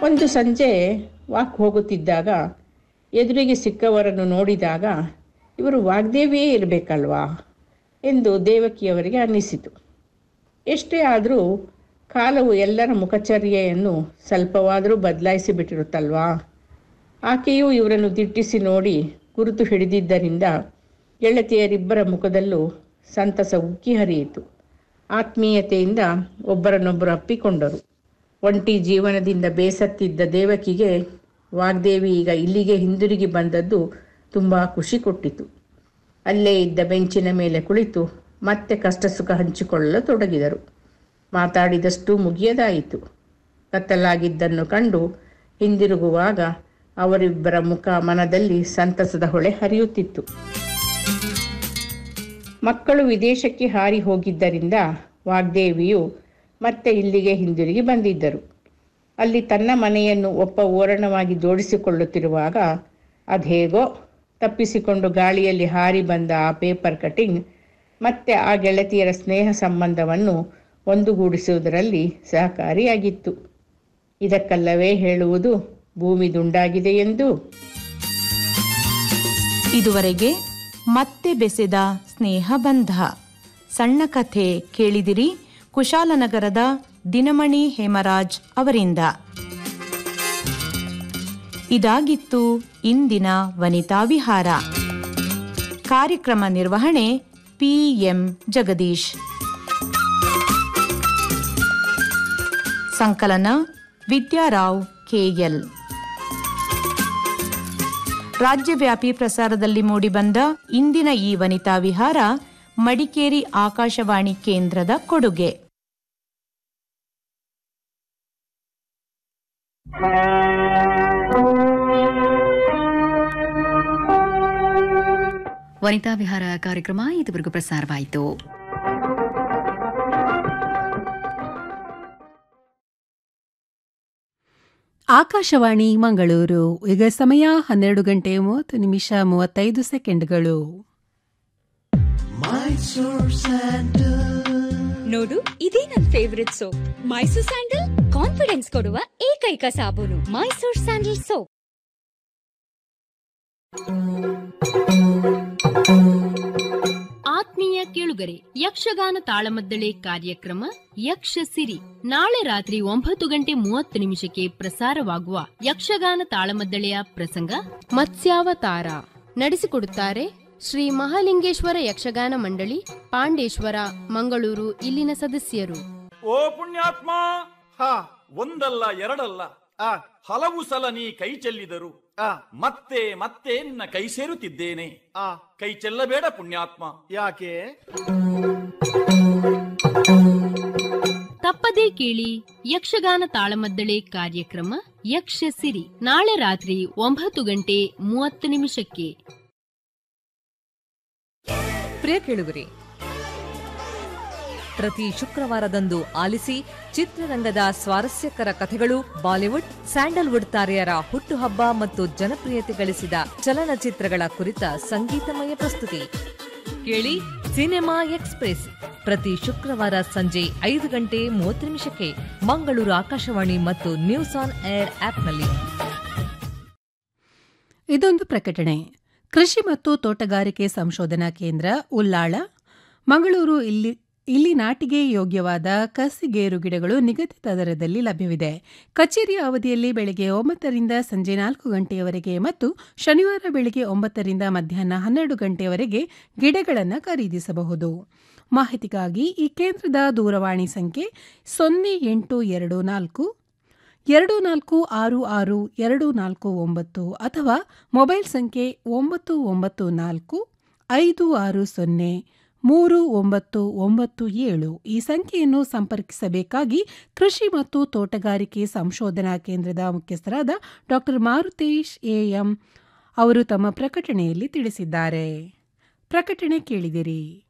ಒಂದು ಸಂಜೆ ವಾಕ್ ಹೋಗುತ್ತಿದ್ದಾಗ ಎದುರಿಗೆ ಸಿಕ್ಕವರನ್ನು ನೋಡಿದಾಗ ಇವರು ವಾಗ್ದೇವಿಯೇ ಇರಬೇಕಲ್ವಾ ಎಂದು ದೇವಕಿಯವರಿಗೆ ಅನ್ನಿಸಿತು ಎಷ್ಟೇ ಆದರೂ ಕಾಲವು ಎಲ್ಲರ ಮುಖಚರ್ಯೆಯನ್ನು ಸ್ವಲ್ಪವಾದರೂ ಬದಲಾಯಿಸಿ ಬಿಟ್ಟಿರುತ್ತಲ್ವಾ ಆಕೆಯೂ ಇವರನ್ನು ದಿಟ್ಟಿಸಿ ನೋಡಿ ಗುರುತು ಹಿಡಿದಿದ್ದರಿಂದ ಗೆಳತಿಯರಿಬ್ಬರ ಮುಖದಲ್ಲೂ ಸಂತಸ ಉಕ್ಕಿ ಹರಿಯಿತು ಆತ್ಮೀಯತೆಯಿಂದ ಒಬ್ಬರನ್ನೊಬ್ಬರು ಅಪ್ಪಿಕೊಂಡರು ಒಂಟಿ ಜೀವನದಿಂದ ಬೇಸತ್ತಿದ್ದ ದೇವಕಿಗೆ ವಾಗ್ದೇವಿ ಈಗ ಇಲ್ಲಿಗೆ ಹಿಂದಿರುಗಿ ಬಂದದ್ದು ತುಂಬ ಖುಷಿ ಕೊಟ್ಟಿತು ಅಲ್ಲೇ ಇದ್ದ ಬೆಂಚಿನ ಮೇಲೆ ಕುಳಿತು ಮತ್ತೆ ಕಷ್ಟ ಸುಖ ಹಂಚಿಕೊಳ್ಳಲು ತೊಡಗಿದರು ಮಾತಾಡಿದಷ್ಟು ಮುಗಿಯದಾಯಿತು ಕತ್ತಲಾಗಿದ್ದನ್ನು ಕಂಡು ಹಿಂದಿರುಗುವಾಗ ಅವರಿಬ್ಬರ ಮುಖ ಮನದಲ್ಲಿ ಸಂತಸದ ಹೊಳೆ ಹರಿಯುತ್ತಿತ್ತು ಮಕ್ಕಳು ವಿದೇಶಕ್ಕೆ ಹಾರಿ ಹೋಗಿದ್ದರಿಂದ ವಾಗ್ದೇವಿಯು ಮತ್ತೆ ಇಲ್ಲಿಗೆ ಹಿಂದಿರುಗಿ ಬಂದಿದ್ದರು ಅಲ್ಲಿ ತನ್ನ ಮನೆಯನ್ನು ಒಪ್ಪ ಓರಣವಾಗಿ ಜೋಡಿಸಿಕೊಳ್ಳುತ್ತಿರುವಾಗ ಅದೇಗೋ ತಪ್ಪಿಸಿಕೊಂಡು ಗಾಳಿಯಲ್ಲಿ ಹಾರಿ ಬಂದ ಆ ಪೇಪರ್ ಕಟಿಂಗ್ ಮತ್ತೆ ಆ ಗೆಳತಿಯರ ಸ್ನೇಹ ಸಂಬಂಧವನ್ನು ಒಂದುಗೂಡಿಸುವುದರಲ್ಲಿ ಸಹಕಾರಿಯಾಗಿತ್ತು ಇದಕ್ಕಲ್ಲವೇ ಹೇಳುವುದು ಭೂಮಿ ದುಂಡಾಗಿದೆ ಎಂದು ಇದುವರೆಗೆ ಮತ್ತೆ ಬೆಸೆದ ಸ್ನೇಹ ಬಂಧ ಸಣ್ಣ ಕಥೆ ಕೇಳಿದಿರಿ ಕುಶಾಲನಗರದ ದಿನಮಣಿ ಹೇಮರಾಜ್ ಅವರಿಂದ ಇದಾಗಿತ್ತು ಇಂದಿನ ವನಿತಾ ವಿಹಾರ ಕಾರ್ಯಕ್ರಮ ನಿರ್ವಹಣೆ ಪಿಎಂ ಜಗದೀಶ್ ಸಂಕಲನ ವಿದ್ಯಾರಾವ್ ಕೆಎಲ್ ರಾಜ್ಯವ್ಯಾಪಿ ಪ್ರಸಾರದಲ್ಲಿ ಮೂಡಿಬಂದ ಇಂದಿನ ಈ ವನಿತಾ ವಿಹಾರ ಮಡಿಕೇರಿ ಆಕಾಶವಾಣಿ ಕೇಂದ್ರದ ಕೊಡುಗೆ ವನಿತಾ ವಿಹಾರ ಕಾರ್ಯಕ್ರಮ ಇದುವರೆಗೂ ಪ್ರಸಾರವಾಯಿತು ಆಕಾಶವಾಣಿ ಮಂಗಳೂರು ಈಗ ಸಮಯ ಹನ್ನೆರಡು ಗಂಟೆ ಮೂವತ್ತು ನಿಮಿಷ ಮೂವತ್ತೈದು ಸೆಕೆಂಡ್ಗಳು ನೋಡು ಇದೇ ನನ್ favourite soap Mysore sandal confidence ಕೊಡುವ ಏಕೈಕ ಸಾಬೂನು ಮೈಸೂರ್ ಸ್ಯಾಂಡಲ್ ಸೋಪ್ ಆತ್ಮೀಯ ಕೇಳುಗರೆ ಯಕ್ಷಗಾನ ತಾಳಮದ್ದಳೆ ಕಾರ್ಯಕ್ರಮ ಯಕ್ಷ ಸಿರಿ ನಾಳೆ ರಾತ್ರಿ ಒಂಬತ್ತು ಗಂಟೆ ಮೂವತ್ತು ನಿಮಿಷಕ್ಕೆ ಪ್ರಸಾರವಾಗುವ ಯಕ್ಷಗಾನ ತಾಳಮದ್ದಳೆಯ ಪ್ರಸಂಗ ಮತ್ಸ್ಯಾವತಾರ ನಡೆಸಿಕೊಡುತ್ತಾರೆ ಶ್ರೀ ಮಹಾಲಿಂಗೇಶ್ವರ ಯಕ್ಷಗಾನ ಮಂಡಳಿ ಪಾಂಡೇಶ್ವರ ಮಂಗಳೂರು ಇಲ್ಲಿನ ಸದಸ್ಯರು ಓ ಪುಣ್ಯಾತ್ಮ ಹ ಒಂದಲ್ಲ ಎರಡಲ್ಲ ಆ ಹಲವು ಸಲ ನೀ ಕೈ ಚೆಲ್ಲಿದರು ಆ ಮತ್ತೆ ಮತ್ತೆ ನಿನ್ನ ಕೈ ಸೇರುತ್ತಿದ್ದೇನೆ ಆ ಕೈ ಚೆಲ್ಲಬೇಡ ಪುಣ್ಯಾತ್ಮ ಯಾಕೆ ತಪ್ಪದೇ ಕೇಳಿ ಯಕ್ಷಗಾನ ತಾಳಮದ್ದಳೆ ಕಾರ್ಯಕ್ರಮ ಯಕ್ಷ ಸಿರಿ ನಾಳೆ ರಾತ್ರಿ ಒಂಬತ್ತು ಗಂಟೆ ಮೂವತ್ತು ನಿಮಿಷಕ್ಕೆ ಪ್ರಿಯ ಕೇಳುಗರೆ ಪ್ರತಿ ಶುಕ್ರವಾರದಂದು ಆಲಿಸಿ ಚಿತ್ರರಂಗದ ಸ್ವಾರಸ್ಯಕರ ಕಥೆಗಳು ಬಾಲಿವುಡ್ ಸ್ಯಾಂಡಲ್ವುಡ್ ತಾರೆಯರ ಹುಟ್ಟುಹಬ್ಬ ಮತ್ತು ಜನಪ್ರಿಯತೆ ಗಳಿಸಿದ ಚಲನಚಿತ್ರಗಳ ಕುರಿತ ಸಂಗೀತಮಯ ಪ್ರಸ್ತುತಿ ಕೇಳಿ ಸಿನಿಮಾ ಎಕ್ಸ್ಪ್ರೆಸ್ ಪ್ರತಿ ಶುಕ್ರವಾರ ಸಂಜೆ ಐದು ಗಂಟೆ ಮೂವತ್ತು ನಿಮಿಷಕ್ಕೆ ಮಂಗಳೂರು ಆಕಾಶವಾಣಿ ಮತ್ತು ನ್ಯೂಸ್ ಆನ್ ಏರ್ ಆಪ್ನಲ್ಲಿ ಇದೊಂದು ಪ್ರಕಟಣೆ ಕೃಷಿ ಮತ್ತು ತೋಟಗಾರಿಕೆ ಸಂಶೋಧನಾ ಕೇಂದ್ರ ಉಲ್ಲಾಳ ಮಂಗಳೂರು ಇಲ್ಲಿ ಇಲ್ಲಿ ನಾಟಿಗೆ ಯೋಗ್ಯವಾದ ಕಸಿಗೇರು ಗಿಡಗಳು ನಿಗದಿತ ದರದಲ್ಲಿ ಲಭ್ಯವಿದೆ ಕಚೇರಿಯ ಅವಧಿಯಲ್ಲಿ ಬೆಳಗ್ಗೆ ಒಂಬತ್ತರಿಂದ ಸಂಜೆ ನಾಲ್ಕು ಗಂಟೆಯವರೆಗೆ ಮತ್ತು ಶನಿವಾರ ಬೆಳಗ್ಗೆ ಒಂಬತ್ತರಿಂದ ಮಧ್ಯಾಹ್ನ ಹನ್ನೆರಡು ಗಂಟೆಯವರೆಗೆ ಗಿಡಗಳನ್ನು ಖರೀದಿಸಬಹುದು ಮಾಹಿತಿಗಾಗಿ ಈ ಕೇಂದ್ರದ ದೂರವಾಣಿ ಸಂಖ್ಯೆ ಸೊನ್ನೆ ಎಂಟು ಎರಡು ನಾಲ್ಕು ಎರಡು ನಾಲ್ಕು ಆರು ಆರು ಎರಡು ನಾಲ್ಕು ಒಂಬತ್ತು ಅಥವಾ ಮೊಬೈಲ್ ಸಂಖ್ಯೆ ಒಂಬತ್ತು ಒಂಬತ್ತು ನಾಲ್ಕು ಐದು ಆರು ಸೊನ್ನೆ ಮೂರು ಒಂಬತ್ತು ಒಂಬತ್ತು ಏಳು ಈ ಸಂಖ್ಯೆಯನ್ನು ಸಂಪರ್ಕಿಸಬೇಕಾಗಿ ಕೃಷಿ ಮತ್ತು ತೋಟಗಾರಿಕೆ ಸಂಶೋಧನಾ ಕೇಂದ್ರದ ಮುಖ್ಯಸ್ಥರಾದ ಡಾ ಮಾರುತೇಶ್ ಎಎಂ ಅವರು ತಮ್ಮ ಪ್ರಕಟಣೆಯಲ್ಲಿ ತಿಳಿಸಿದ್ದಾರೆ ಪ್ರಕಟಣೆ ಕೇಳಿದಿರಿ